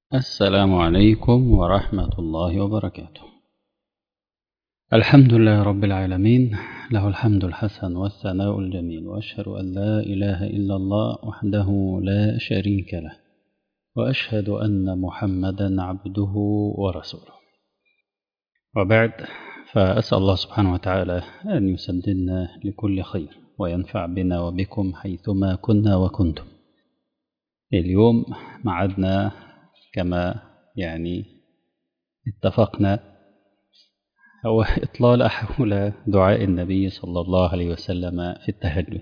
السلام عليكم ورحمة الله وبركاته الحمد لله رب العالمين له الحمد الحسن والثناء الجميل وأشهد أن لا إله إلا الله وحده لا شريك له وأشهد أن محمدا عبده ورسوله وبعد فأسأل الله سبحانه وتعالى أن يسددنا لكل خير وينفع بنا وبكم حيثما كنا وكنتم اليوم معدنا كما يعني اتفقنا هو إطلال حول دعاء النبي صلى الله عليه وسلم في التهجد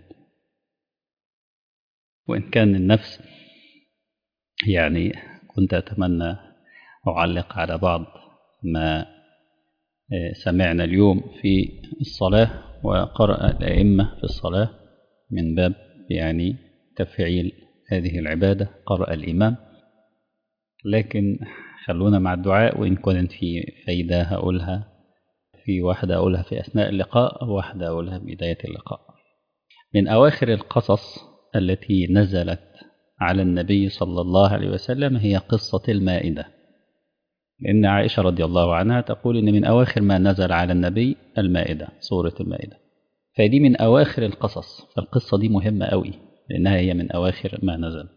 وإن كان النفس يعني كنت أتمنى أعلق على بعض ما سمعنا اليوم في الصلاة وقرأ الأئمة في الصلاة من باب يعني تفعيل هذه العبادة قرأ الإمام لكن خلونا مع الدعاء وإن كنت في فايدة هقولها في واحدة أقولها في أثناء اللقاء وواحدة أقولها في بداية اللقاء من أواخر القصص التي نزلت على النبي صلى الله عليه وسلم هي قصة المائدة لأن عائشة رضي الله عنها تقول إن من أواخر ما نزل على النبي المائدة سورة المائدة فدي من أواخر القصص فالقصة دي مهمة قوي لأنها هي من أواخر ما نزل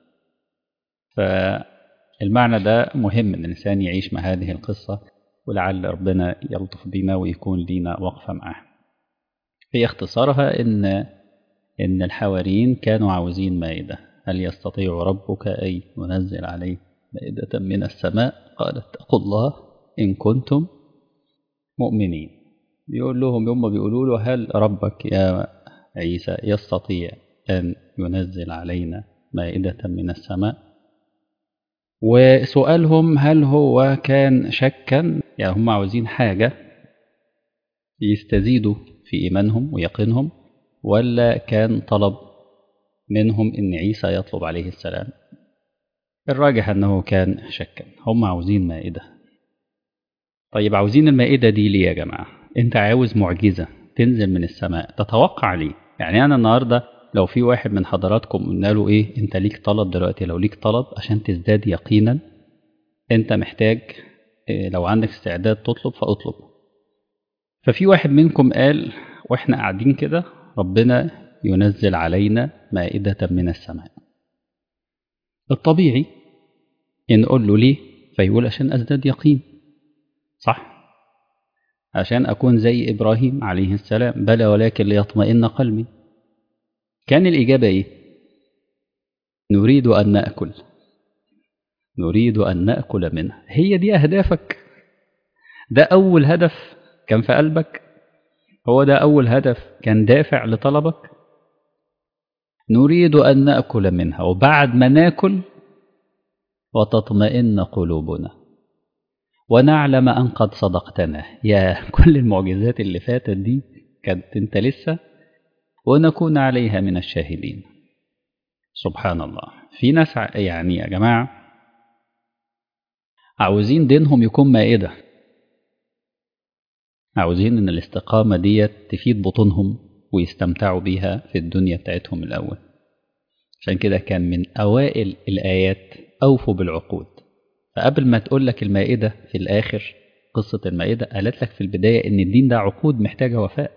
فالمعنى ده مهم إن الإنسان يعيش مع هذه القصة ولعل ربنا يلطف بنا ويكون لنا وقفة معها في اختصارها إن إن الحواريين كانوا عاوزين مائدة هل يستطيع ربك أن ينزل عليه مائدة من السماء قال اتقوا الله إن كنتم مؤمنين بيقول لهم هم بيقولوا له هل ربك يا عيسى يستطيع أن ينزل علينا مائدة من السماء وسؤالهم هل هو كان شكا يعني هم عاوزين حاجة يستزيدوا في إيمانهم ويقينهم ولا كان طلب منهم إن عيسى يطلب عليه السلام الراجح أنه كان شكا هم عاوزين مائدة طيب عاوزين المائدة دي ليه يا جماعة انت عاوز معجزة تنزل من السماء تتوقع ليه يعني أنا النهاردة لو في واحد من حضراتكم قلنا له ايه انت ليك طلب دلوقتي لو ليك طلب عشان تزداد يقينا انت محتاج إيه لو عندك استعداد تطلب فاطلب ففي واحد منكم قال واحنا قاعدين كده ربنا ينزل علينا مائدة من السماء الطبيعي ان نقول له ليه فيقول عشان ازداد يقين صح عشان اكون زي ابراهيم عليه السلام بلى ولكن ليطمئن قلبي كان الإجابة إيه؟ نريد أن نأكل نريد أن نأكل منها هي دي أهدافك ده أول هدف كان في قلبك هو ده أول هدف كان دافع لطلبك نريد أن نأكل منها وبعد ما ناكل وتطمئن قلوبنا ونعلم أن قد صدقتنا يا كل المعجزات اللي فاتت دي كانت انت لسه ونكون عليها من الشاهدين سبحان الله في ناس يعني يا جماعة عاوزين دينهم يكون مائدة عاوزين ان الاستقامة ديت تفيد بطونهم ويستمتعوا بيها في الدنيا بتاعتهم الأول عشان كده كان من أوائل الآيات أوفوا بالعقود فقبل ما تقول لك المائدة في الآخر قصة المائدة قالت لك في البداية إن الدين ده عقود محتاجة وفاء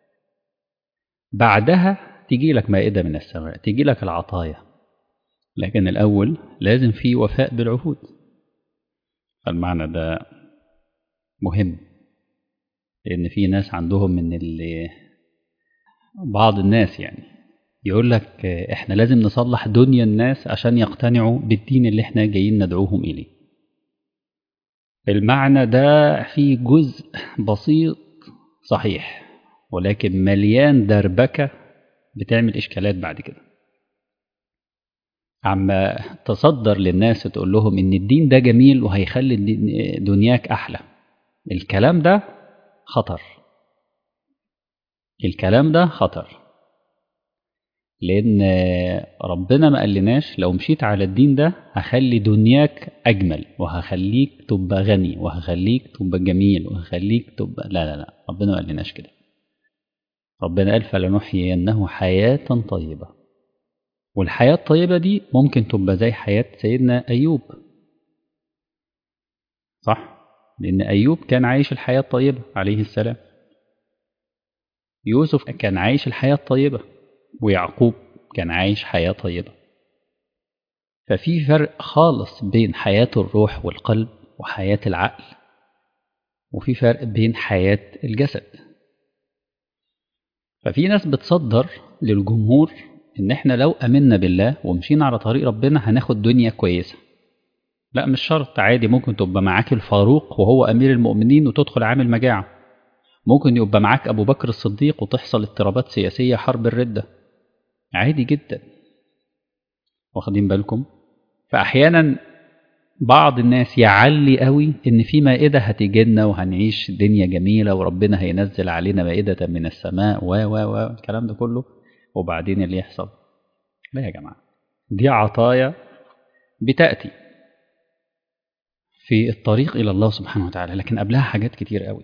بعدها تيجي لك مائدة من السماء تيجي لك العطايا لكن الأول لازم في وفاء بالعهود فالمعنى ده مهم لأن في ناس عندهم من اللي بعض الناس يعني يقول لك احنا لازم نصلح دنيا الناس عشان يقتنعوا بالدين اللي احنا جايين ندعوهم إليه المعنى ده فيه جزء بسيط صحيح ولكن مليان دربكة بتعمل إشكالات بعد كده عما تصدر للناس تقول لهم إن الدين ده جميل وهيخلي دنياك أحلى الكلام ده خطر الكلام ده خطر لأن ربنا ما قالناش لو مشيت على الدين ده هخلي دنياك أجمل وهخليك تبقى غني وهخليك تبقى جميل وهخليك تبقى لا لا لا ربنا ما قالناش كده ربنا قال فلنحيينه حياة طيبة والحياة الطيبة دي ممكن تبقى زي حياة سيدنا أيوب صح لأن أيوب كان عايش الحياة الطيبة عليه السلام يوسف كان عايش الحياة الطيبة ويعقوب كان عايش حياة طيبة ففي فرق خالص بين حياة الروح والقلب وحياة العقل وفي فرق بين حياة الجسد ففي ناس بتصدر للجمهور ان احنا لو امنا بالله ومشينا على طريق ربنا هناخد دنيا كويسة لا مش شرط عادي ممكن تبقى معاك الفاروق وهو امير المؤمنين وتدخل عامل مجاعة ممكن يبقى معاك ابو بكر الصديق وتحصل اضطرابات سياسية حرب الردة عادي جدا واخدين بالكم فاحيانا بعض الناس يعلي قوي ان في مائده هتيجينا وهنعيش دنيا جميله وربنا هينزل علينا مائده من السماء و و و الكلام ده كله وبعدين اللي يحصل لا يا جماعه دي عطايا بتاتي في الطريق الى الله سبحانه وتعالى لكن قبلها حاجات كتير قوي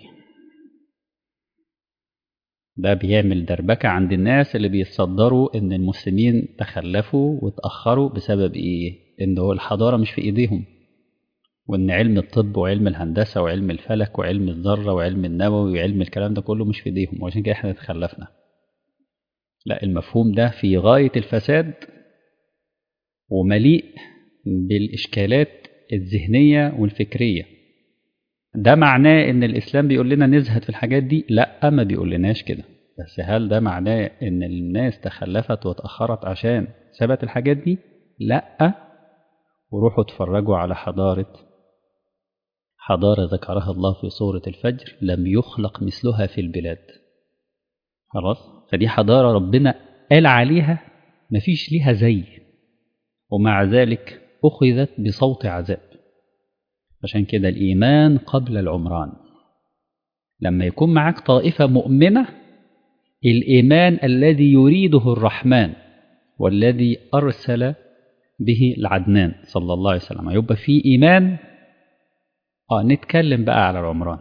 ده بيعمل دربكه عند الناس اللي بيتصدروا ان المسلمين تخلفوا وتاخروا بسبب ايه ان هو الحضاره مش في ايديهم وان علم الطب وعلم الهندسه وعلم الفلك وعلم الذره وعلم النووي وعلم الكلام ده كله مش في ايديهم وعشان كده احنا تخلفنا لا المفهوم ده في غايه الفساد ومليء بالاشكالات الذهنيه والفكريه ده معناه ان الاسلام بيقول لنا نزهد في الحاجات دي لا ما بيقولناش كده بس هل ده معناه ان الناس تخلفت وتاخرت عشان ثبت الحاجات دي لا وروحوا اتفرجوا على حضاره حضارة ذكرها الله في سورة الفجر لم يخلق مثلها في البلاد خلاص فدي حضارة ربنا قال عليها مفيش ليها زي ومع ذلك أخذت بصوت عذاب عشان كده الإيمان قبل العمران لما يكون معك طائفة مؤمنة الإيمان الذي يريده الرحمن والذي أرسل به العدنان صلى الله عليه وسلم يبقى في إيمان اه نتكلم بقى على العمران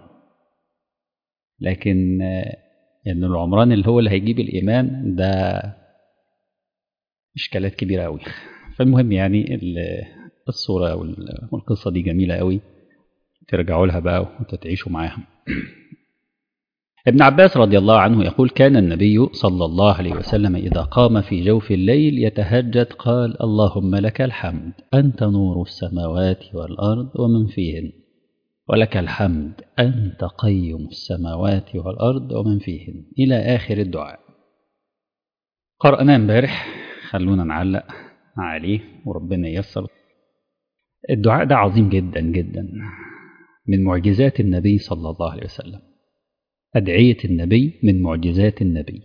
لكن ان العمران اللي هو اللي هيجيب الايمان ده اشكالات كبيره قوي فالمهم يعني الصوره والقصه دي جميله قوي ترجعوا لها بقى وتتعيشوا معاها ابن عباس رضي الله عنه يقول كان النبي صلى الله عليه وسلم إذا قام في جوف الليل يتهجد قال اللهم لك الحمد أنت نور السماوات والأرض ومن فيهن ولك الحمد أنت قيم السماوات والأرض ومن فيهن إلى آخر الدعاء قرأنا امبارح خلونا نعلق عليه وربنا ييسر الدعاء ده عظيم جدا جدا من معجزات النبي صلى الله عليه وسلم أدعية النبي من معجزات النبي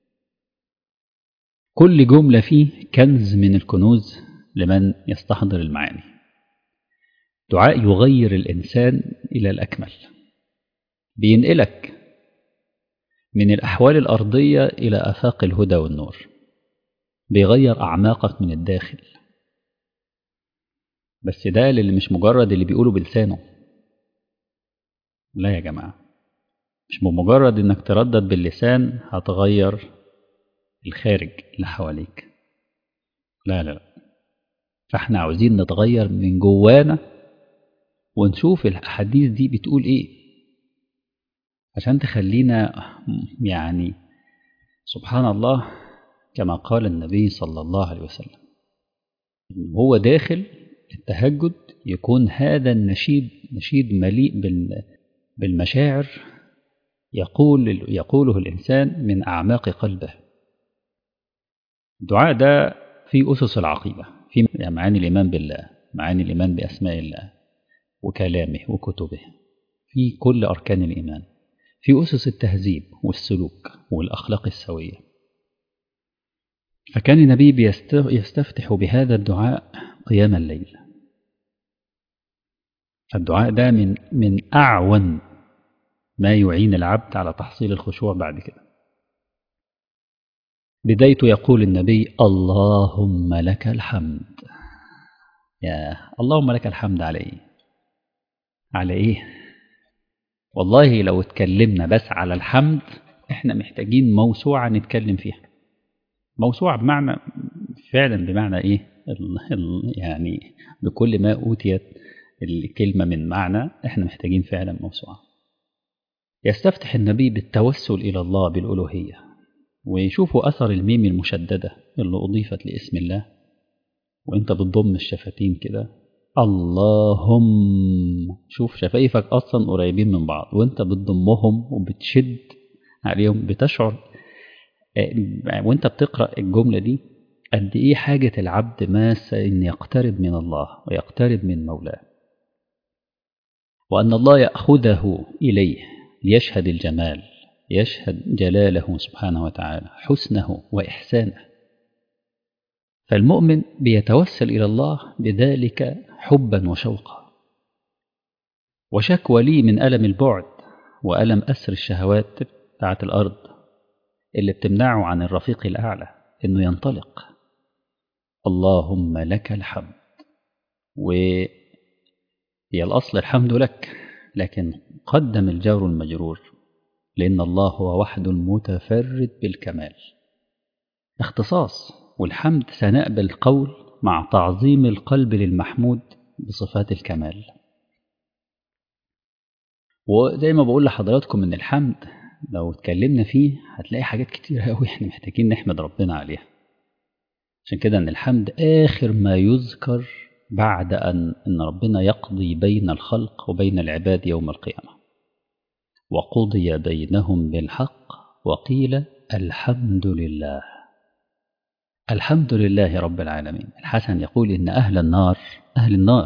كل جملة فيه كنز من الكنوز لمن يستحضر المعاني دعاء يغير الإنسان إلى الأكمل بينقلك من الأحوال الأرضية إلى آفاق الهدى والنور بيغير أعماقك من الداخل بس ده اللي مش مجرد اللي بيقوله بلسانه لا يا جماعة مش بمجرد انك تردد باللسان هتغير الخارج اللي حواليك لا لا لا فاحنا عاوزين نتغير من جوانا ونشوف الأحاديث دي بتقول إيه عشان تخلينا يعني سبحان الله كما قال النبي صلى الله عليه وسلم هو داخل التهجد يكون هذا النشيد نشيد مليء بالمشاعر يقول يقوله الإنسان من أعماق قلبه الدعاء ده في أسس العقيدة في معاني الإيمان بالله معاني الإيمان بأسماء الله وكلامه وكتبه في كل أركان الإيمان في أسس التهذيب والسلوك والأخلاق السوية فكان النبي يستفتح بهذا الدعاء قيام الليل فالدعاء ده من من أعون ما يعين العبد على تحصيل الخشوع بعد كده بدايته يقول النبي اللهم لك الحمد يا اللهم لك الحمد على ايه على ايه والله لو اتكلمنا بس على الحمد احنا محتاجين موسوعة نتكلم فيها موسوعة بمعنى فعلا بمعنى ايه ال ال يعني بكل ما اوتيت الكلمة من معنى احنا محتاجين فعلا موسوعة يستفتح النبي بالتوسل إلى الله بالألوهية ويشوفوا أثر الميم المشددة اللي أضيفت لاسم الله وانت بتضم الشفتين كده اللهم شوف شفايفك أصلا قريبين من بعض وانت بتضمهم وبتشد عليهم بتشعر وانت بتقرأ الجملة دي قد ايه حاجة العبد ماسة ان يقترب من الله ويقترب من مولاه وأن الله يأخذه إليه ليشهد الجمال يشهد جلاله سبحانه وتعالى حسنه وإحسانه فالمؤمن بيتوسل إلى الله بذلك حبا وشوقا وشكوى لي من ألم البعد وألم أسر الشهوات بتاعت الأرض اللي بتمنعه عن الرفيق الأعلى إنه ينطلق اللهم لك الحمد وهي الأصل الحمد لك لكن قدم الجار المجرور لأن الله هو وحده المتفرد بالكمال اختصاص والحمد ثناء بالقول مع تعظيم القلب للمحمود بصفات الكمال وزي ما بقول لحضراتكم ان الحمد لو اتكلمنا فيه هتلاقي حاجات كتير قوي احنا محتاجين نحمد ربنا عليها عشان كده ان الحمد اخر ما يذكر بعد ان ان ربنا يقضي بين الخلق وبين العباد يوم القيامه وقضي بينهم بالحق وقيل الحمد لله الحمد لله رب العالمين الحسن يقول إن أهل النار أهل النار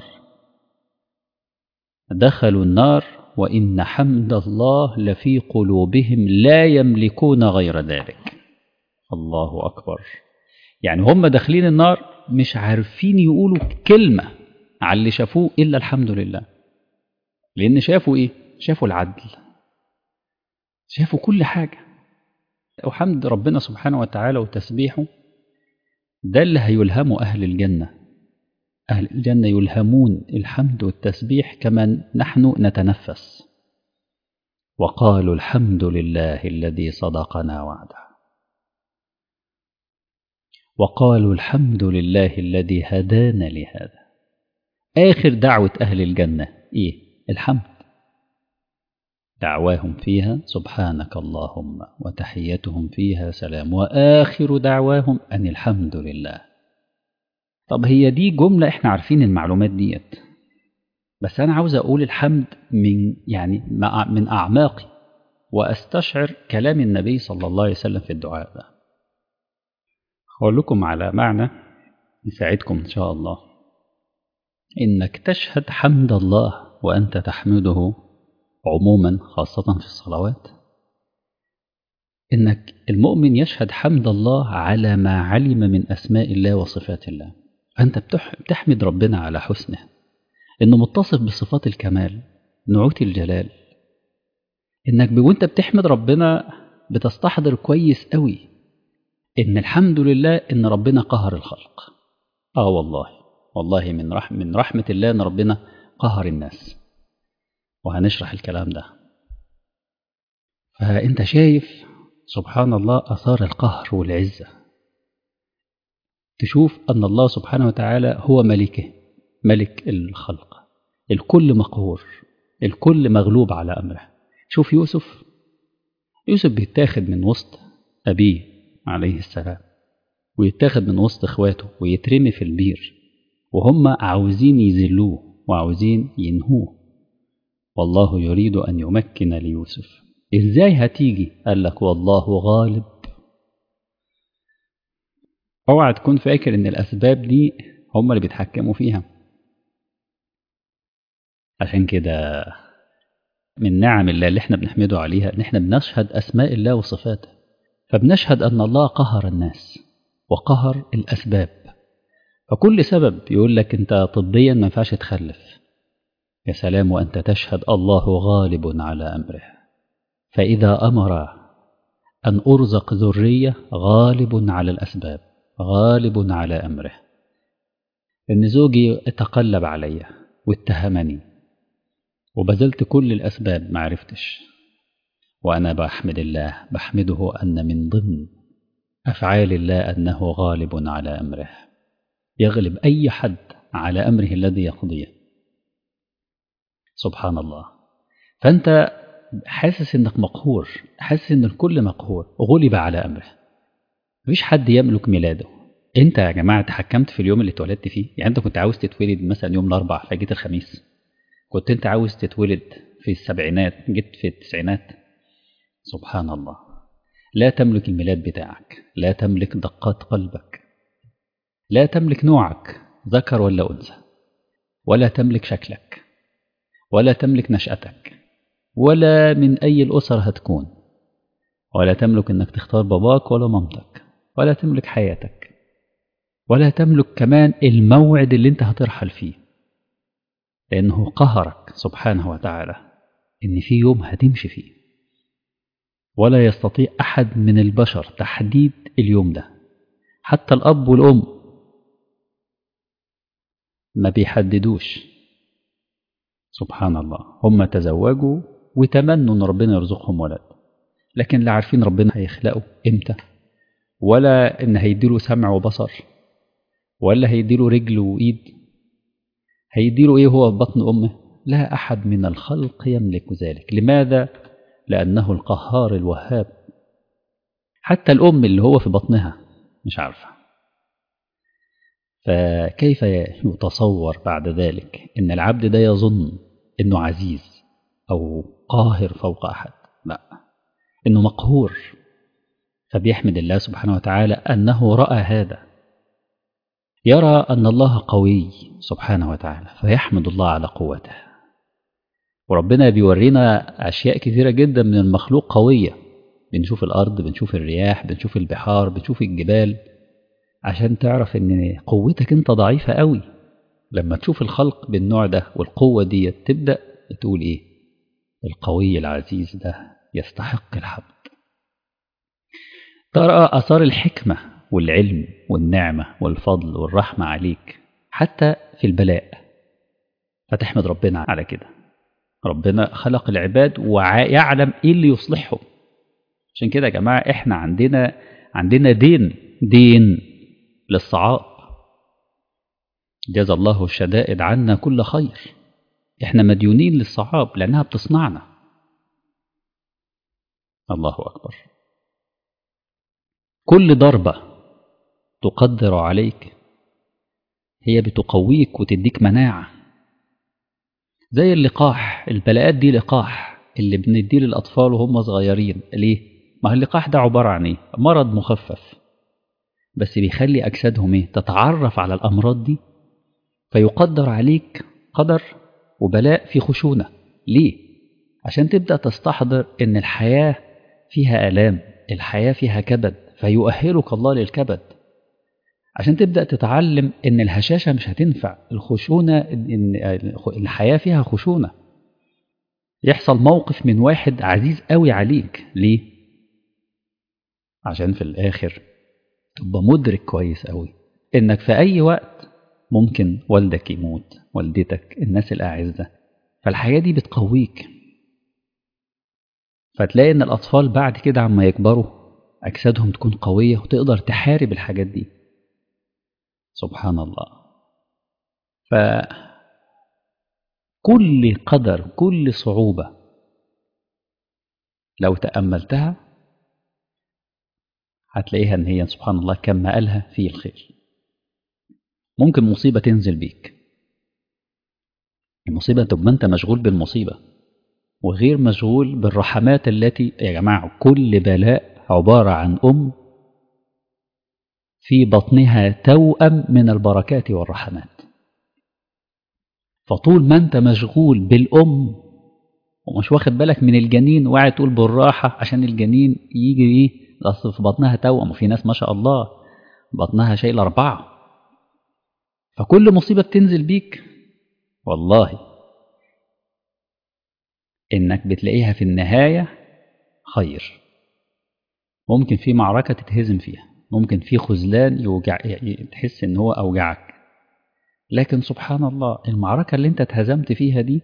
دخلوا النار وإن حمد الله لفي قلوبهم لا يملكون غير ذلك الله أكبر يعني هم داخلين النار مش عارفين يقولوا كلمة على اللي شافوه إلا الحمد لله لأن شافوا إيه؟ شافوا العدل شافوا كل حاجة وحمد ربنا سبحانه وتعالى وتسبيحه ده اللي هيلهمه أهل الجنة أهل الجنة يلهمون الحمد والتسبيح كما نحن نتنفس وقالوا الحمد لله الذي صدقنا وعده وقالوا الحمد لله الذي هدانا لهذا آخر دعوة أهل الجنة إيه؟ الحمد دعواهم فيها سبحانك اللهم وتحيتهم فيها سلام وآخر دعواهم أن الحمد لله طب هي دي جملة احنا عارفين المعلومات ديت بس أنا عاوز أقول الحمد من يعني من أعماقي وأستشعر كلام النبي صلى الله عليه وسلم في الدعاء ده أقول لكم على معنى يساعدكم إن شاء الله إنك تشهد حمد الله وأنت تحمده عموما خاصة في الصلوات إنك المؤمن يشهد حمد الله على ما علم من أسماء الله وصفات الله فأنت بتحمد ربنا على حسنه إنه متصف بصفات الكمال نعوت الجلال إنك وأنت بتحمد ربنا بتستحضر كويس قوي إن الحمد لله إن ربنا قهر الخلق آه والله والله من رحم من رحمة الله إن ربنا قهر الناس وهنشرح الكلام ده فأنت شايف سبحان الله أثار القهر والعزة تشوف أن الله سبحانه وتعالى هو ملكه ملك الخلق الكل مقهور الكل مغلوب على أمره شوف يوسف يوسف بيتاخد من وسط أبيه عليه السلام ويتاخد من وسط إخواته ويترمي في البير وهم عاوزين يذلوه وعاوزين ينهوه والله يريد أن يمكن ليوسف إزاي هتيجي قال لك والله غالب اوعى تكون فاكر ان الاسباب دي هم اللي بيتحكموا فيها عشان كده من نعم الله اللي احنا بنحمده عليها ان احنا بنشهد اسماء الله وصفاته فبنشهد ان الله قهر الناس وقهر الاسباب فكل سبب يقول لك انت طبيا ما ينفعش تخلف يا سلام وانت تشهد الله غالب على امره فاذا امر ان ارزق ذريه غالب على الاسباب غالب على امره ان زوجي تقلب علي واتهمني وبذلت كل الاسباب ما عرفتش وانا بحمد الله بحمده ان من ضمن افعال الله انه غالب على امره يغلب اي حد على امره الذي يقضيه سبحان الله فأنت حاسس إنك مقهور حاسس إن الكل مقهور غلب على أمره مفيش حد يملك ميلاده انت يا جماعه اتحكمت في اليوم اللي اتولدت فيه يعني انت كنت عاوز تتولد مثلا يوم الاربع فجيت الخميس كنت انت عاوز تتولد في السبعينات جيت في التسعينات سبحان الله لا تملك الميلاد بتاعك لا تملك دقات قلبك لا تملك نوعك ذكر ولا انثى ولا تملك شكلك ولا تملك نشأتك ولا من أي الأسر هتكون ولا تملك أنك تختار باباك ولا مامتك ولا تملك حياتك ولا تملك كمان الموعد اللي انت هترحل فيه لأنه قهرك سبحانه وتعالى إن في يوم هتمشي فيه ولا يستطيع أحد من البشر تحديد اليوم ده حتى الأب والأم ما بيحددوش سبحان الله هم تزوجوا وتمنوا ان ربنا يرزقهم ولد لكن لا عارفين ربنا هيخلقه امتى ولا ان هيديله سمع وبصر ولا هيديله رجل وايد هيديله ايه هو في بطن امه لا احد من الخلق يملك ذلك لماذا لانه القهار الوهاب حتى الام اللي هو في بطنها مش عارفه فكيف يتصور بعد ذلك ان العبد ده يظن انه عزيز او قاهر فوق احد لا انه مقهور فبيحمد الله سبحانه وتعالى انه راى هذا يرى ان الله قوي سبحانه وتعالى فيحمد الله على قوته وربنا بيورينا اشياء كثيره جدا من المخلوق قويه بنشوف الارض بنشوف الرياح بنشوف البحار بنشوف الجبال عشان تعرف ان قوتك انت ضعيفة قوي لما تشوف الخلق بالنوع ده والقوة دي تبدأ تقول ايه القوي العزيز ده يستحق الحمد ترى أثار الحكمة والعلم والنعمة والفضل والرحمة عليك حتى في البلاء فتحمد ربنا على كده ربنا خلق العباد ويعلم ايه اللي يصلحهم عشان كده يا جماعة احنا عندنا عندنا دين دين للصعاب جزا الله الشدائد عنا كل خير احنا مديونين للصعاب لانها بتصنعنا الله اكبر كل ضربه تقدر عليك هي بتقويك وتديك مناعه زي اللقاح البلاءات دي لقاح اللي بنديه للاطفال وهم صغيرين ليه ما هو اللقاح ده عباره عن ايه مرض مخفف بس بيخلي أجسادهم إيه؟ تتعرف على الأمراض دي فيقدر عليك قدر وبلاء في خشونة ليه؟ عشان تبدأ تستحضر إن الحياة فيها آلام الحياة فيها كبد فيؤهلك الله للكبد عشان تبدأ تتعلم إن الهشاشة مش هتنفع الخشونة إن الحياة فيها خشونة يحصل موقف من واحد عزيز قوي عليك ليه؟ عشان في الآخر تبقى مدرك كويس قوي انك في اي وقت ممكن والدك يموت والدتك الناس الاعزه فالحياه دي بتقويك فتلاقي ان الاطفال بعد كده عما يكبروا اجسادهم تكون قويه وتقدر تحارب الحاجات دي سبحان الله ف كل قدر كل صعوبه لو تاملتها هتلاقيها ان هي سبحان الله كما قالها في الخير ممكن مصيبة تنزل بيك المصيبة تبقى انت مشغول بالمصيبة وغير مشغول بالرحمات التي يا جماعة كل بلاء عبارة عن أم في بطنها توأم من البركات والرحمات فطول ما انت مشغول بالأم ومش واخد بالك من الجنين وقاعد تقول بالراحة عشان الجنين يجي ايه اصل في بطنها توأم وفي ناس ما شاء الله بطنها شايله اربعه فكل مصيبه بتنزل بيك والله انك بتلاقيها في النهايه خير ممكن في معركه تتهزم فيها ممكن في خذلان يوجع تحس ان هو اوجعك لكن سبحان الله المعركه اللي انت اتهزمت فيها دي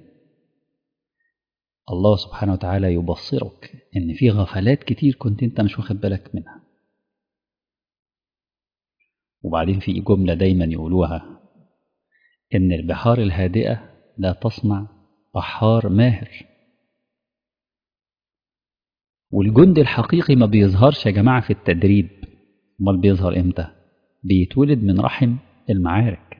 الله سبحانه وتعالى يبصرك ان في غفلات كتير كنت انت مش واخد بالك منها وبعدين في جملة دايما يقولوها ان البحار الهادئة لا تصنع بحار ماهر والجند الحقيقي ما بيظهرش يا جماعة في التدريب امال بيظهر امتى بيتولد من رحم المعارك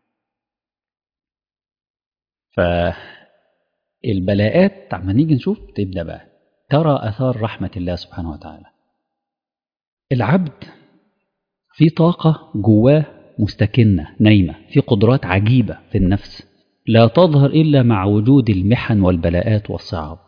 فالبلاءات عما نيجي نشوف تبدأ بقى ترى أثار رحمة الله سبحانه وتعالى العبد في طاقة جواه مستكنة نايمة في قدرات عجيبة في النفس لا تظهر إلا مع وجود المحن والبلاءات والصعاب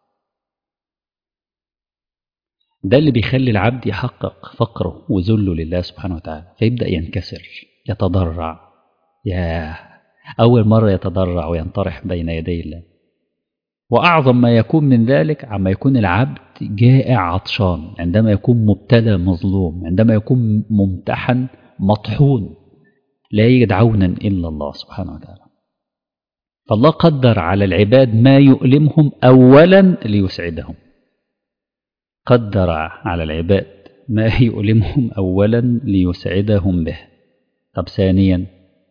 ده اللي بيخلي العبد يحقق فقره وذله لله سبحانه وتعالى فيبدأ ينكسر يتضرع يا أول مرة يتضرع وينطرح بين يدي الله وأعظم ما يكون من ذلك عما يكون العبد جائع عطشان عندما يكون مبتلى مظلوم عندما يكون ممتحن مطحون لا يجد عونا إلا الله سبحانه وتعالى فالله قدر على العباد ما يؤلمهم أولا ليسعدهم قدر على العباد ما يؤلمهم أولا ليسعدهم به طب ثانيا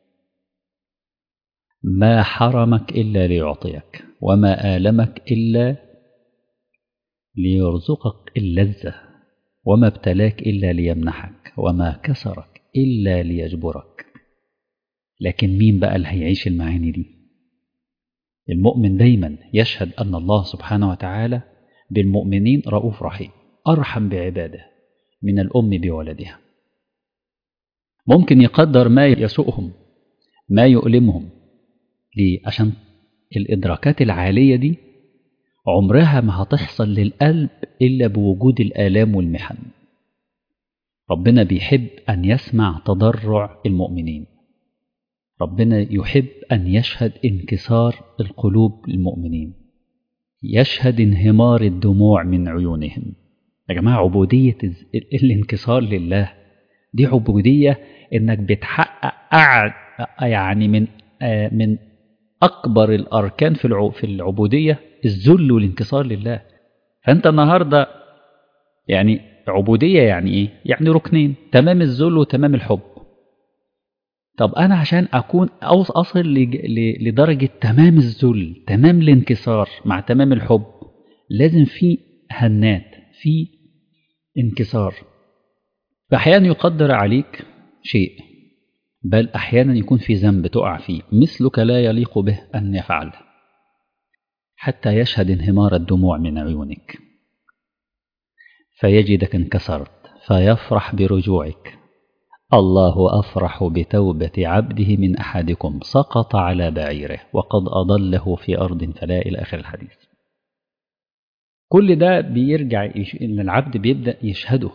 ما حرمك إلا ليعطيك وما آلمك إلا ليرزقك اللذة وما ابتلاك إلا ليمنحك وما كسرك إلا ليجبرك لكن مين بقى اللي هيعيش المعاني دي المؤمن دايما يشهد أن الله سبحانه وتعالى بالمؤمنين رؤوف رحيم أرحم بعباده من الأم بولدها ممكن يقدر ما يسوءهم ما يؤلمهم ليه؟ عشان الإدراكات العالية دي عمرها ما هتحصل للقلب إلا بوجود الآلام والمحن ربنا بيحب أن يسمع تضرع المؤمنين ربنا يحب أن يشهد انكسار القلوب المؤمنين يشهد انهمار الدموع من عيونهم يا جماعة عبودية الانكسار لله دي عبودية انك بتحقق يعني من من أكبر الأركان في في العبودية الذل والانكسار لله فأنت النهاردة يعني عبودية يعني إيه؟ يعني ركنين تمام الذل وتمام الحب طب أنا عشان أكون أصل لدرجة تمام الذل تمام الانكسار مع تمام الحب لازم في هنات في انكسار فأحيانا يقدر عليك شيء بل أحيانا يكون في ذنب تقع فيه مثلك لا يليق به أن يفعل حتى يشهد انهمار الدموع من عيونك فيجدك انكسرت فيفرح برجوعك الله أفرح بتوبة عبده من أحدكم سقط على بعيره وقد أضله في أرض فلا إلى آخر الحديث كل ده بيرجع إن العبد بيبدأ يشهده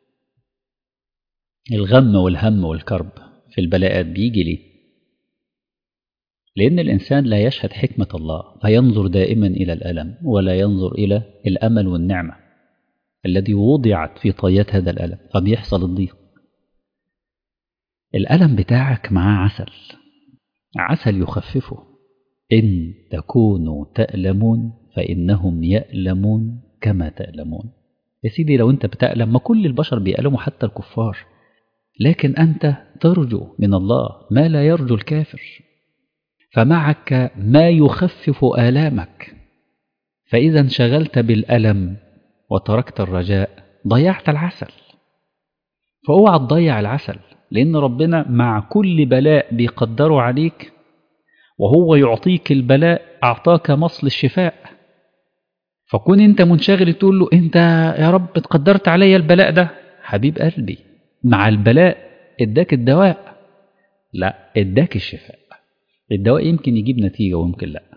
الغم والهم والكرب في البلاءات بيجي ليه لأن الإنسان لا يشهد حكمة الله فينظر دائما إلى الألم ولا ينظر إلى الأمل والنعمة الذي وضعت في طيات هذا الألم فبيحصل الضيق الألم بتاعك معاه عسل عسل يخففه إن تكونوا تألمون فإنهم يألمون كما تألمون يا سيدي لو أنت بتألم ما كل البشر بيألموا حتى الكفار لكن أنت ترجو من الله ما لا يرجو الكافر فمعك ما يخفف آلامك فإذا انشغلت بالألم وتركت الرجاء ضيعت العسل فاوعى تضيع العسل لأن ربنا مع كل بلاء بيقدره عليك وهو يعطيك البلاء أعطاك مصل الشفاء فكون أنت منشغل تقول له أنت يا رب اتقدرت عليا البلاء ده حبيب قلبي مع البلاء اداك الدواء لا اداك الشفاء الدواء يمكن يجيب نتيجة ويمكن لا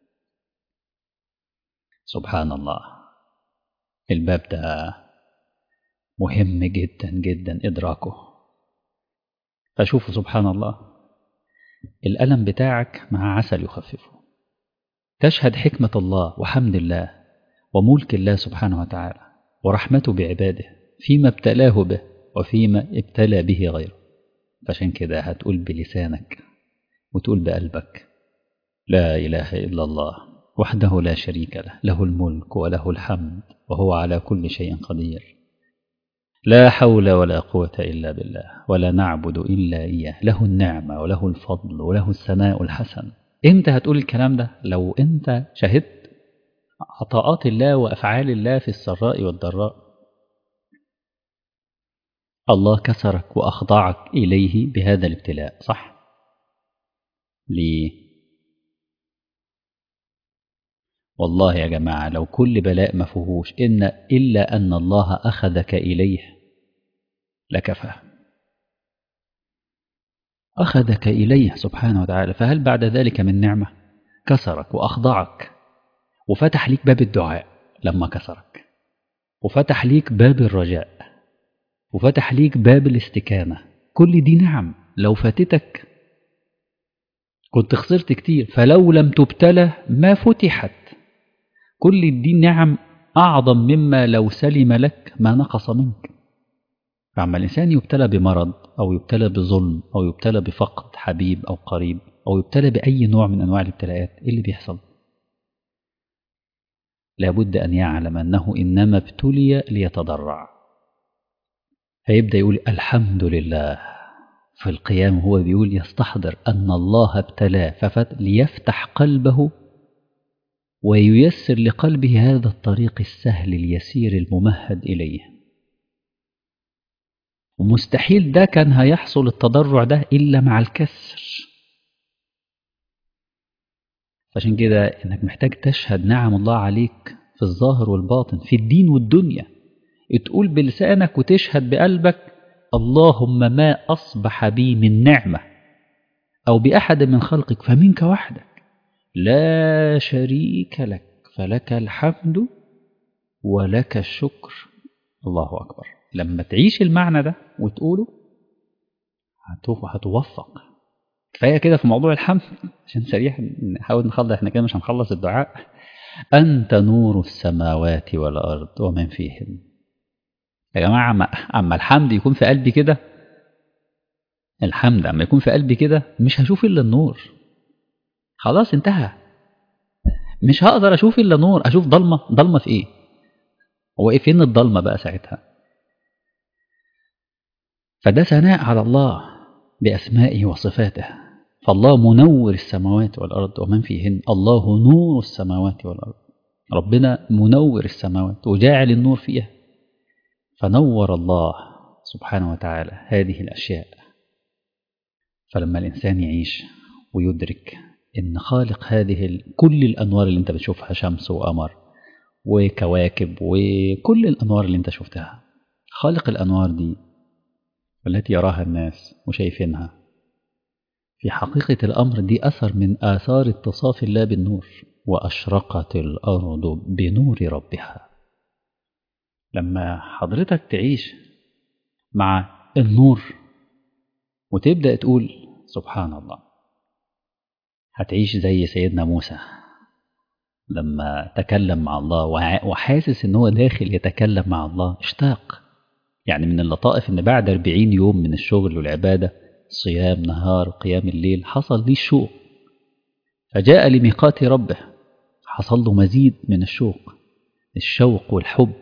سبحان الله الباب ده مهم جدا جدا إدراكه فشوفوا سبحان الله الألم بتاعك مع عسل يخففه تشهد حكمة الله وحمد الله وملك الله سبحانه وتعالى ورحمته بعباده فيما ابتلاه به وفيما ابتلى به غيره فعشان كده هتقول بلسانك وتقول بقلبك لا إله إلا الله وحده لا شريك له له الملك وله الحمد وهو على كل شيء قدير لا حول ولا قوة إلا بالله ولا نعبد إلا إياه له النعمة وله الفضل وله الثناء الحسن امتى هتقول الكلام ده لو انت شهدت عطاءات الله وافعال الله في السراء والضراء الله كسرك واخضعك اليه بهذا الابتلاء صح ليه والله يا جماعه لو كل بلاء ما فيهوش ان الا ان الله اخذك اليه لكفى أخذك إليه سبحانه وتعالى فهل بعد ذلك من نعمة كسرك وأخضعك وفتح ليك باب الدعاء لما كسرك وفتح ليك باب الرجاء وفتح ليك باب الاستكانة كل دي نعم لو فاتتك كنت خسرت كتير فلو لم تبتلى ما فتحت كل دي نعم أعظم مما لو سلم لك ما نقص منك فعما الإنسان يبتلى بمرض أو يبتلى بظلم أو يبتلى بفقد حبيب أو قريب أو يبتلى بأي نوع من أنواع الابتلاءات إيه اللي بيحصل؟ لابد أن يعلم أنه إنما ابتلي ليتضرع فيبدأ يقول الحمد لله في القيام هو بيقول يستحضر أن الله ابتلاه ففت ليفتح قلبه وييسر لقلبه هذا الطريق السهل اليسير الممهد إليه ومستحيل ده كان هيحصل التضرع ده إلا مع الكسر عشان كده إنك محتاج تشهد نعم الله عليك في الظاهر والباطن في الدين والدنيا تقول بلسانك وتشهد بقلبك اللهم ما أصبح بي من نعمة أو بأحد من خلقك فمنك وحدك لا شريك لك فلك الحمد ولك الشكر الله أكبر لما تعيش المعنى ده وتقوله هتوفق كفايه كده في موضوع الحمد عشان سريع نحاول نخلص احنا كده مش هنخلص الدعاء انت نور السماوات والارض ومن فيهن يا جماعه اما الحمد يكون في قلبي كده الحمد اما يكون في قلبي كده مش هشوف الا النور خلاص انتهى مش هقدر اشوف الا نور اشوف ضلمه ضلمه في ايه هو ايه فين الضلمه بقى ساعتها فده ثناء على الله بأسمائه وصفاته فالله منور السماوات والأرض ومن فيهن الله نور السماوات والأرض ربنا منور السماوات وجاعل النور فيها فنور الله سبحانه وتعالى هذه الأشياء فلما الإنسان يعيش ويدرك إن خالق هذه كل الأنوار اللي أنت بتشوفها شمس وقمر وكواكب وكل الأنوار اللي أنت شفتها خالق الأنوار دي والتي يراها الناس وشايفينها في حقيقة الأمر دي أثر من آثار اتصاف الله بالنور وأشرقت الأرض بنور ربها لما حضرتك تعيش مع النور وتبدأ تقول سبحان الله هتعيش زي سيدنا موسى لما تكلم مع الله وحاسس ان هو داخل يتكلم مع الله اشتاق يعني من اللطائف ان بعد 40 يوم من الشغل والعباده صيام نهار قيام الليل حصل لي الشوق فجاء لميقات ربه حصل له مزيد من الشوق الشوق والحب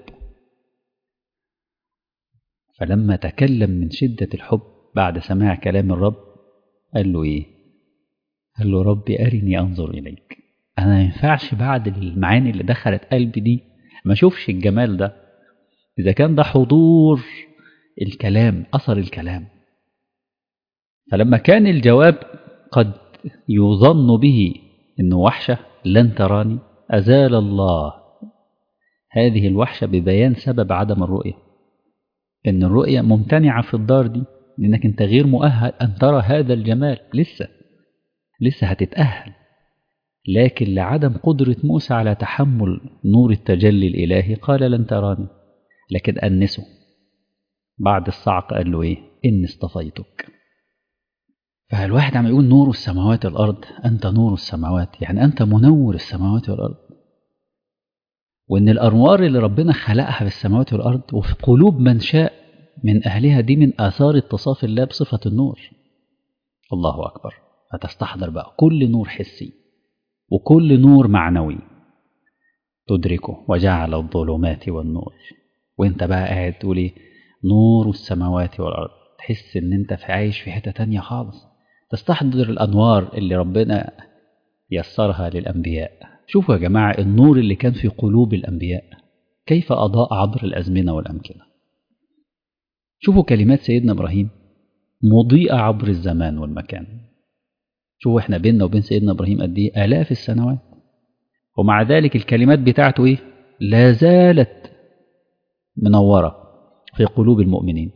فلما تكلم من شدة الحب بعد سماع كلام الرب قال له ايه قال له ربي أرني أنظر إليك أنا ما ينفعش بعد المعاني اللي دخلت قلبي دي ما أشوفش الجمال ده إذا كان ده حضور الكلام أثر الكلام فلما كان الجواب قد يظن به أنه وحشة لن تراني أزال الله هذه الوحشة ببيان سبب عدم الرؤية أن الرؤية ممتنعة في الدار دي لأنك أنت غير مؤهل أن ترى هذا الجمال لسه لسه هتتأهل لكن لعدم قدرة موسى على تحمل نور التجلي الإلهي قال لن تراني لكن أنسه بعد الصعق قال له إيه إني اصطفيتك فالواحد عم يقول نور السماوات والأرض أنت نور السماوات يعني أنت منور السماوات والأرض وإن الأنوار اللي ربنا خلقها في السماوات والأرض وفي قلوب من شاء من أهلها دي من آثار اتصاف الله بصفة النور الله أكبر فتستحضر بقى كل نور حسي وكل نور معنوي تدركه وجعل الظلمات والنور وانت بقى قاعد تقول ايه نور السماوات والارض تحس ان انت في عايش في حته تانية خالص تستحضر الانوار اللي ربنا يسرها للأنبياء شوفوا يا جماعة النور اللي كان في قلوب الأنبياء كيف أضاء عبر الأزمنة والأمكنة شوفوا كلمات سيدنا إبراهيم مضيئة عبر الزمان والمكان شوفوا احنا بيننا وبين سيدنا إبراهيم قد إيه آلاف السنوات ومع ذلك الكلمات بتاعته إيه لا زالت منورة في قلوب المؤمنين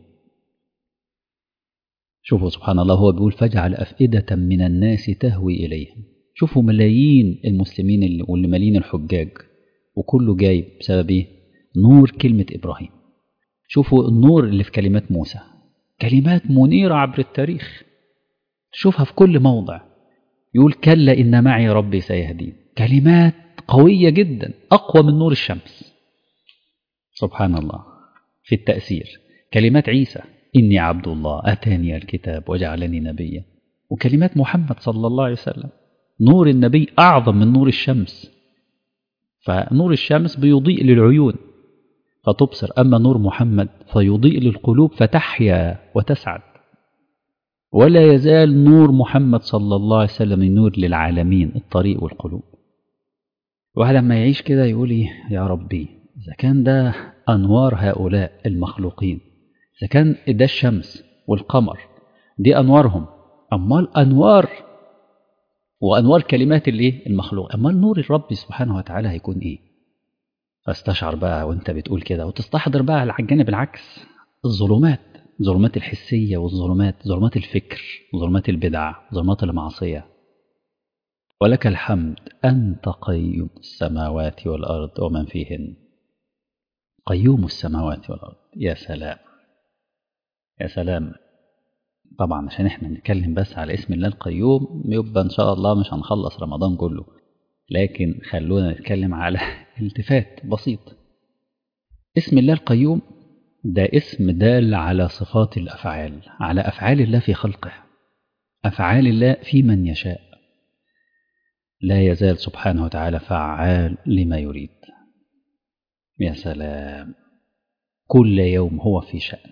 شوفوا سبحان الله هو بيقول فاجعل أفئدة من الناس تهوي إليهم شوفوا ملايين المسلمين اللي واللي مالين الحجاج وكله جاي بسبب ايه نور كلمة إبراهيم شوفوا النور اللي في كلمات موسى كلمات منيرة عبر التاريخ شوفها في كل موضع يقول كلا إن معي ربي سيهدين كلمات قوية جدا أقوى من نور الشمس سبحان الله في التأثير كلمات عيسى إني عبد الله أتاني الكتاب وجعلني نبيا وكلمات محمد صلى الله عليه وسلم نور النبي أعظم من نور الشمس فنور الشمس بيضيء للعيون فتبصر أما نور محمد فيضيء للقلوب فتحيا وتسعد ولا يزال نور محمد صلى الله عليه وسلم نور للعالمين الطريق والقلوب واحد لما يعيش كده يقول إيه يا ربي إذا كان ده أنوار هؤلاء المخلوقين إذا كان ده الشمس والقمر دي أنوارهم أمال أنوار وأنوار كلمات الإيه المخلوق أمال نور الرب سبحانه وتعالى هيكون إيه فاستشعر بقى وانت بتقول كده وتستحضر بقى على الجانب العكس الظلمات الظلمات الحسية والظلمات ظلمات الفكر ظلمات البدع ظلمات المعصية ولك الحمد أنت قيوم السماوات والأرض ومن فيهن قيوم السماوات والأرض يا سلام يا سلام طبعا عشان احنا نتكلم بس على اسم الله القيوم يبقى ان شاء الله مش هنخلص رمضان كله لكن خلونا نتكلم على التفات بسيط اسم الله القيوم ده اسم دال على صفات الأفعال على أفعال الله في خلقه أفعال الله في من يشاء لا يزال سبحانه وتعالى فعال لما يريد يا سلام كل يوم هو في شأن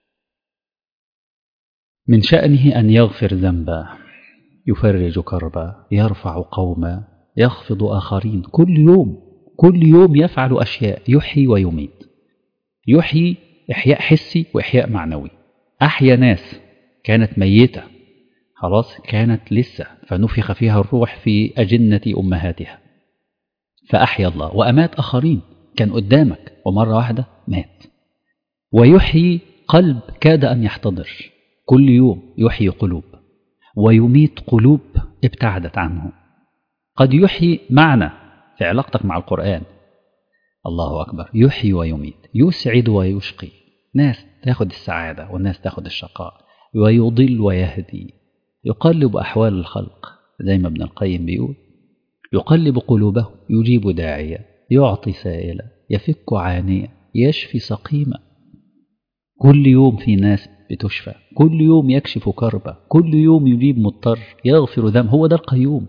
من شأنه أن يغفر ذنبا يفرج كربا يرفع قوما يخفض آخرين كل يوم كل يوم يفعل أشياء يحيي ويميت يحيي إحياء حسي وإحياء معنوي أحيا ناس كانت ميتة خلاص كانت لسه فنفخ فيها الروح في أجنة أمهاتها فأحيا الله وأمات آخرين كان قدامك ومرة واحدة مات ويحيي قلب كاد أن يحتضر كل يوم يحيي قلوب ويميت قلوب ابتعدت عنه قد يحيي معنى في علاقتك مع القرآن الله أكبر يحيي ويميت يسعد ويشقي ناس تاخد السعادة والناس تاخد الشقاء ويضل ويهدي يقلب أحوال الخلق زي ما ابن القيم بيقول يقلب قلوبه يجيب داعية يعطي سائلة يفك عانية يشفي سقيمة كل يوم في ناس بتشفى كل يوم يكشف كربة كل يوم يجيب مضطر يغفر ذنب هو ده القيوم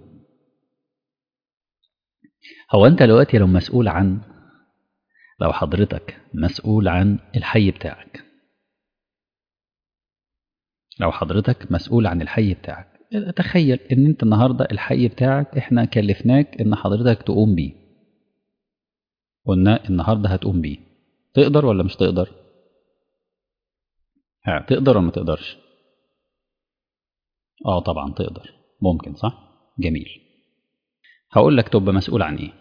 هو أنت دلوقتي لو مسؤول عن لو حضرتك مسؤول عن الحي بتاعك لو حضرتك مسؤول عن الحي بتاعك تخيل ان انت النهاردة الحي بتاعك احنا كلفناك ان حضرتك تقوم بيه قلنا النهاردة هتقوم بيه تقدر ولا مش تقدر ها تقدر ولا ما تقدرش اه طبعا تقدر ممكن صح جميل هقول لك تبقى مسؤول عن ايه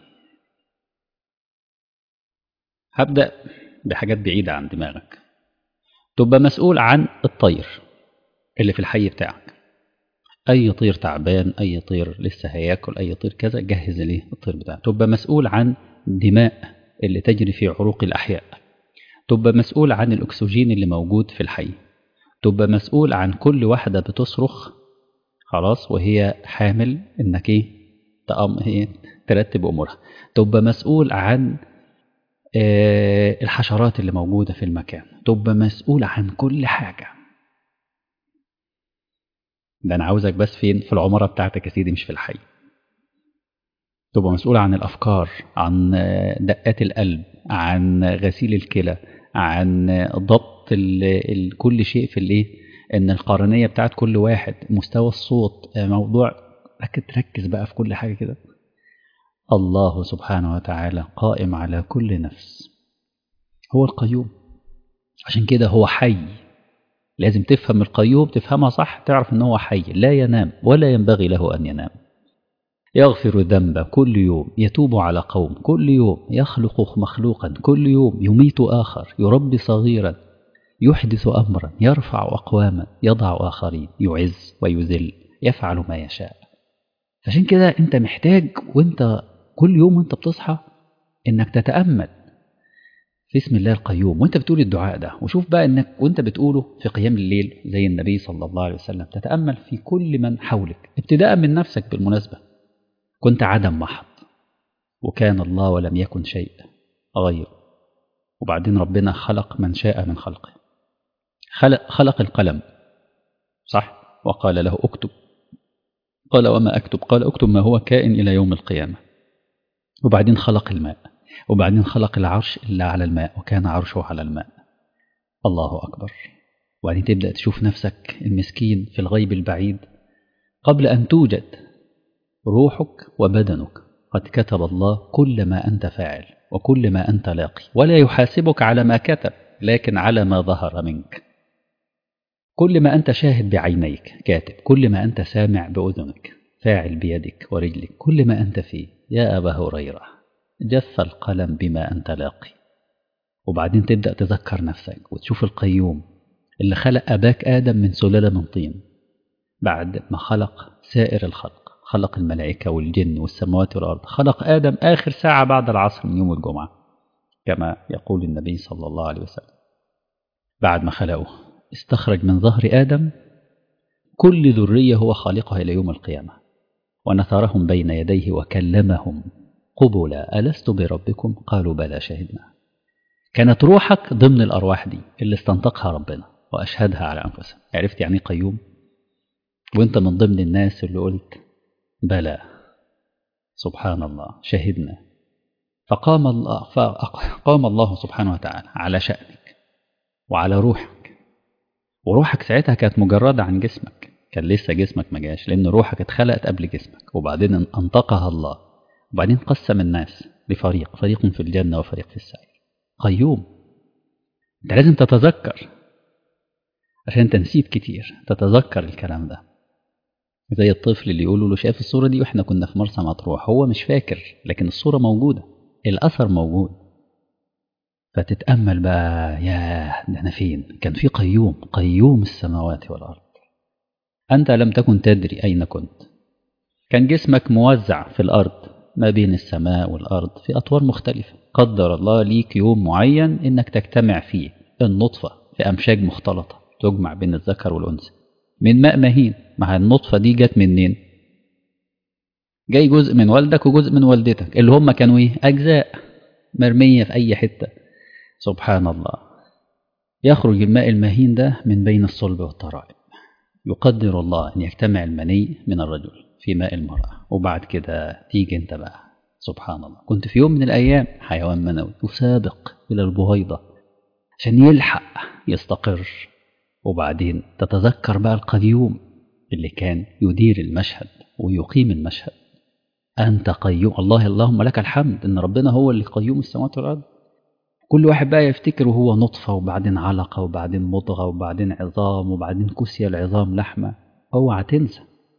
هبدأ بحاجات بعيدة عن دماغك تبقى مسؤول عن الطير اللي في الحي بتاعك أي طير تعبان أي طير لسه هياكل أي طير كذا جهز ليه الطير بتاعك تبقى مسؤول عن دماء اللي تجري في عروق الأحياء تبقى مسؤول عن الأكسجين اللي موجود في الحي تبقى مسؤول عن كل واحدة بتصرخ خلاص وهي حامل إنك إيه تقام هي ترتب أمورها تبقى مسؤول عن الحشرات اللي موجودة في المكان تبقى مسؤول عن كل حاجة ده أنا عاوزك بس فين في العمارة بتاعتك يا سيدي مش في الحي تبقى مسؤول عن الأفكار عن دقات القلب عن غسيل الكلى عن ضبط ال ال كل شيء في الايه ان القرنيه بتاعت كل واحد مستوى الصوت موضوع لكن تركز بقى في كل حاجة كده الله سبحانه وتعالى قائم على كل نفس هو القيوم عشان كده هو حي لازم تفهم القيوم تفهمها صح تعرف ان هو حي لا ينام ولا ينبغي له ان ينام يغفر الذنب كل يوم يتوب على قوم كل يوم يخلق مخلوقا كل يوم يميت آخر يربي صغيرا يحدث أمرا يرفع أقواما يضع آخرين يعز ويذل يفعل ما يشاء عشان كده أنت محتاج وأنت كل يوم وأنت بتصحى إنك تتأمل في اسم الله القيوم وانت بتقول الدعاء ده وشوف بقى انك وانت بتقوله في قيام الليل زي النبي صلى الله عليه وسلم تتأمل في كل من حولك ابتداء من نفسك بالمناسبة كنت عدم محض وكان الله ولم يكن شيء غيره وبعدين ربنا خلق من شاء من خلقه خلق, خلق القلم صح وقال له اكتب قال وما أكتب قال اكتب ما هو كائن إلى يوم القيامة وبعدين خلق الماء وبعدين خلق العرش إلا على الماء وكان عرشه على الماء الله أكبر وبعدين تبدأ تشوف نفسك المسكين في الغيب البعيد قبل أن توجد روحك وبدنك قد كتب الله كل ما أنت فاعل وكل ما أنت لاقي ولا يحاسبك على ما كتب لكن على ما ظهر منك كل ما أنت شاهد بعينيك كاتب كل ما أنت سامع بأذنك فاعل بيدك ورجلك كل ما أنت فيه يا أبا هريرة جف القلم بما أنت لاقي وبعدين تبدأ تذكر نفسك وتشوف القيوم اللي خلق أباك آدم من سلالة من طين بعد ما خلق سائر الخلق خلق الملائكة والجن والسماوات والأرض خلق آدم آخر ساعة بعد العصر من يوم الجمعة كما يقول النبي صلى الله عليه وسلم بعد ما خلقه استخرج من ظهر آدم كل ذرية هو خالقها إلى يوم القيامة ونثرهم بين يديه وكلمهم قبلا ألست بربكم قالوا بلى شهدنا كانت روحك ضمن الأرواح دي اللي استنطقها ربنا وأشهدها على أنفسهم عرفت يعني قيوم وانت من ضمن الناس اللي قلت بلى سبحان الله شهدنا فقام الله فقام الله سبحانه وتعالى على شأنك وعلى روحك وروحك ساعتها كانت مجردة عن جسمك كان لسه جسمك ما جاش لأن روحك اتخلقت قبل جسمك وبعدين أنطقها الله وبعدين قسم الناس لفريق فريق في الجنة وفريق في السعير قيوم انت لازم تتذكر عشان انت نسيت كتير تتذكر الكلام ده زي الطفل اللي يقولوا له شايف الصورة دي واحنا كنا في مرسى مطروح هو مش فاكر لكن الصورة موجودة الأثر موجود فتتأمل بقى يا ده أنا فين كان في قيوم قيوم السماوات والأرض أنت لم تكن تدري أين كنت كان جسمك موزع في الأرض ما بين السماء والأرض في أطوار مختلفة قدر الله ليك يوم معين إنك تجتمع فيه النطفة في أمشاج مختلطة تجمع بين الذكر والأنثى من ماء مهين مع النطفة دي جت منين جاي جزء من والدك وجزء من والدتك اللي هم كانوا ايه أجزاء مرمية في أي حتة سبحان الله يخرج الماء المهين ده من بين الصلب والترائب يقدر الله أن يجتمع المني من الرجل في ماء المرأة وبعد كده تيجي انت بقى سبحان الله كنت في يوم من الأيام حيوان منوي يسابق إلى البهيضة عشان يلحق يستقر وبعدين تتذكر بقى القيوم اللي كان يدير المشهد ويقيم المشهد أنت قيوم الله اللهم لك الحمد إن ربنا هو اللي قيوم السماوات والأرض كل واحد بقى يفتكر وهو نطفة وبعدين علقة وبعدين مضغة وبعدين عظام وبعدين كسي العظام لحمة اوعى تنسى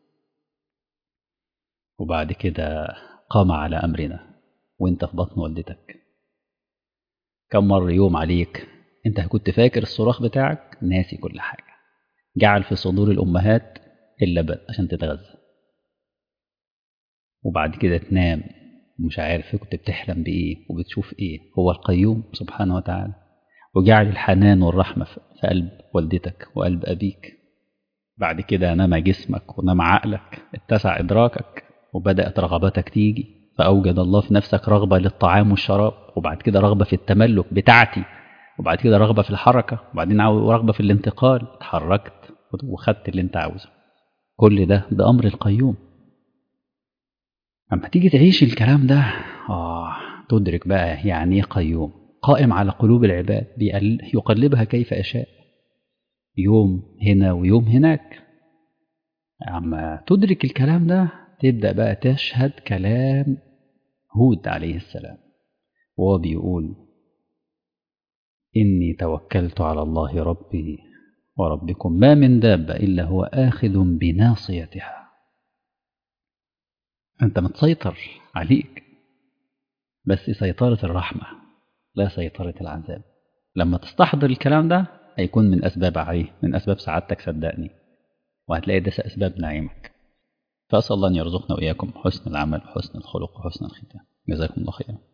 وبعد كده قام على أمرنا وانت في بطن والدتك كم مر يوم عليك انت كنت فاكر الصراخ بتاعك ناسي كل حاجة جعل في صدور الأمهات اللبن عشان تتغذى وبعد كده تنام ومش عارف كنت بتحلم بإيه وبتشوف إيه هو القيوم سبحانه وتعالى وجعل الحنان والرحمة في قلب والدتك وقلب أبيك بعد كده نام جسمك ونام عقلك اتسع إدراكك وبدأت رغباتك تيجي فأوجد الله في نفسك رغبة للطعام والشراب وبعد كده رغبة في التملك بتاعتي وبعد كده رغبة في الحركة وبعدين رغبة في الانتقال اتحركت وخدت اللي انت عاوزه كل ده بأمر القيوم أما تيجي تعيش الكلام ده آه تدرك بقى يعني ايه قيوم قائم على قلوب العباد يقلبها كيف يشاء يوم هنا ويوم هناك أما تدرك الكلام ده تبدأ بقى تشهد كلام هود عليه السلام وهو بيقول إني توكلت على الله ربي وربكم ما من دابة إلا هو آخذ بناصيتها أنت متسيطر عليك بس سيطرة الرحمة لا سيطرة العذاب لما تستحضر الكلام ده هيكون من أسباب عليه من أسباب سعادتك صدقني وهتلاقي ده أسباب نعيمك فأسأل الله أن يرزقنا وإياكم حسن العمل وحسن الخلق وحسن الختام جزاكم الله خيرا